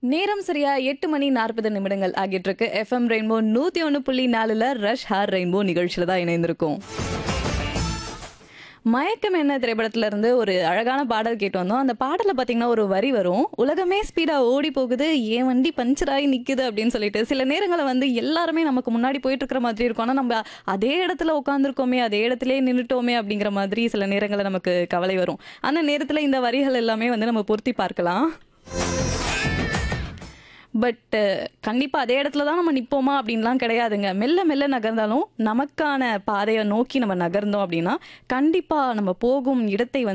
நேரம் சரியா எட்டு மணி நாற்பது நிமிடங்கள் ஆகிட்டு இருக்கு எஃப்எம் ரெயின்போ நூத்தி ஒன்று புள்ளி நாலுல ரஷ் ஹார் ரெயின்போ நிகழ்ச்சியில தான் இணைந்திருக்கும் மயக்கம் என்ன திரைப்படத்துல இருந்து ஒரு அழகான பாடல் கேட்டு வந்தோம் அந்த பாடல பாத்தீங்கன்னா ஒரு வரி வரும் உலகமே ஸ்பீடா ஓடி போகுது ஏன் வண்டி பஞ்சர் ஆகி நிக்குது அப்படின்னு சொல்லிட்டு சில நேரங்களில் வந்து எல்லாருமே நமக்கு முன்னாடி போயிட்டு இருக்கிற மாதிரி இருக்கும் ஆனா நம்ம அதே இடத்துல உட்காந்துருக்கோமே அதே இடத்துலயே நின்றுட்டோமே அப்படிங்கிற மாதிரி சில நேரங்களில் நமக்கு கவலை வரும் அந்த நேரத்துல இந்த வரிகள் எல்லாமே வந்து நம்ம பொருத்தி பார்க்கலாம் பட் கண்டிப்பாக அதே இடத்துல தான் நம்ம நிற்போமா அப்படின்லாம் கிடையாதுங்க மெல்ல மெல்ல நகர்ந்தாலும் நமக்கான பாதையை நோக்கி நம்ம நகர்ந்தோம் அப்படின்னா கண்டிப்பாக நம்ம போகும் இடத்தை வந்து